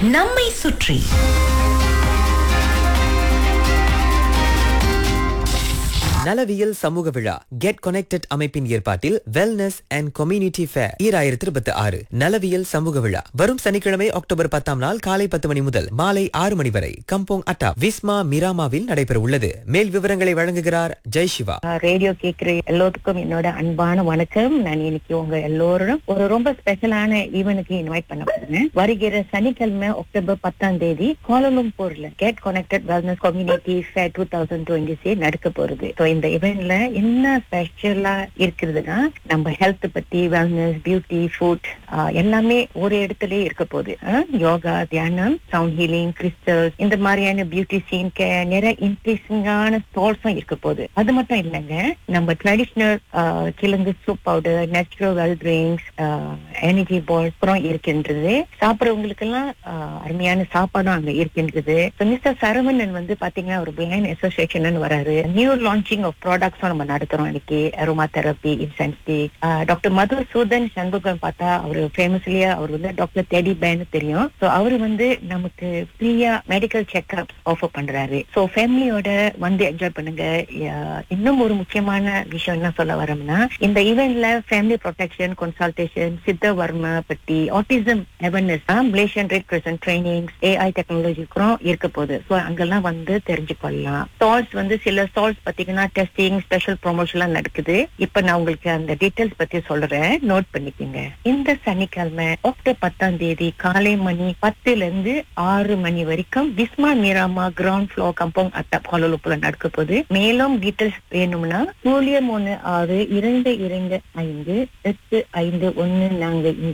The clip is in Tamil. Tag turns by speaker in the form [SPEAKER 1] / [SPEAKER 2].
[SPEAKER 1] நம்மை சுற்றி
[SPEAKER 2] நலவியல் சமூக விழா கெட் கனெக்டட் அமைப்பின் ஏற்பாட்டில் வெல்னஸ் அண்ட் கம்யூனிட்டி ஃபேர் ஈராயிரத்தி இருபத்தி ஆறு நலவியல் சமூக விழா வரும் சனிக்கிழமை அக்டோபர் பத்தாம் நாள் காலை பத்து மணி முதல் மாலை ஆறு மணி வரை கம்போங் அட்டா விஸ்மா மிராமாவில் நடைபெற உள்ளது மேல் விவரங்களை வழங்குகிறார் ஜெய் சிவா
[SPEAKER 3] ரேடியோ கேக்குற எல்லாத்துக்கும் என்னோட அன்பான வணக்கம் நான் இன்னைக்கு உங்க எல்லோரும் ஒரு ரொம்ப ஸ்பெஷலான ஈவெனுக்கு இன்வைட் பண்ண போறேன் வருகிற சனிக்கிழமை அக்டோபர் பத்தாம் தேதி கோலலும்பூர்ல get connected wellness community fair two thousand twenty நடக்க போறது So, இந்த இவெண்ட்ல என்ன ஸ்பெஷலா இருக்குதுன்னா நம்ம ஹெல்த் பத்தி வெல்னஸ் பியூட்டி ஃபுட் எல்லாமே ஒரு இடத்துலயே இருக்க போகுது அஹ், யோகா தியானம் சவுண்ட் ஹீலிங் கிறிஸ்டல் இந்த மாதிரியான பியூட்டி சீன் நிறைய இன்ட்ரெஸ்டிங்கான ஸ்டால்ஸும் இருக்க போகுது அது மட்டும் இல்லைங்க நம்ம ட்ரெடிஷ்னல் கிழங்கு soup powder natural well drinks energy பால் அப்புறம் இருக்கின்றது சாப்பிட்றவங்களுக்கு எல்லாம் அருமையான சாப்பாடும் அங்க இருக்கின்றது மிஸ்டர் சரவணன் வந்து பாத்தீங்கன்னா ஒரு பிளைண்ட் அசோசியேஷன் வராரு நியூ லான்ச்சிங் ஆஃப் ப்ராடக்ட்ஸும் நம்ம நடத்துறோம் இன்னைக்கு aromatherapy incense stick doctor Madhusudan Shanmugam பார்த்தா அவர் ஃபேமஸ்லயே அவர் வந்து டாக்டர் டெடி பேன்னு தெரியும் ஸோ அவர் வந்து நமக்கு ஃப்ரீயா மெடிக்கல் செக்அப் ஆஃபர் பண்றாரு ஸோ ஃபேமிலியோட வந்து என்ஜாய் பண்ணுங்க அஹ், இன்னும் ஒரு முக்கியமான விஷயம் என்ன சொல்ல வரோம்னா இந்த ஈவெண்ட்ல family protection consultation Siddha varma பத்தி autism awareness Malaysian Red Crescent training AI டெக்னாலஜிக்கும் இருக்க போகுது ஸோ அங்கெல்லாம் வந்து தெரிஞ்சுக்கொள்ளலாம் ஸ்டால்ஸ் வந்து சில ஸ்டால்ஸ் பாத்தீங்கன்னா டெஸ்டிங் ஸ்பெஷல் ப்ரொமோஷன்லாம் நடக்குது இப்ப நான் உங்களுக்கு அந்த டீடைல்ஸ் பத்தி சொல்றேன் நோட் பண்ணிக்கோங்க இந்த சனிக்கிழமை அக்டோபர் பத்தாம் தேதி காலை மணி பத்துல இருந்து ஆறு மணி வரைக்கும் Wisma Mirama ground floor compound அட்டா கோலலுப்புல நடக்க போகுது மேலும் டீடைல்ஸ் வேணும்னா சூழியம் ஒண்ணு ஆறு இரண்டு இரண்டு ஐந்து எட்டு ஐந்து ஒண்ணு நான்கு இந்த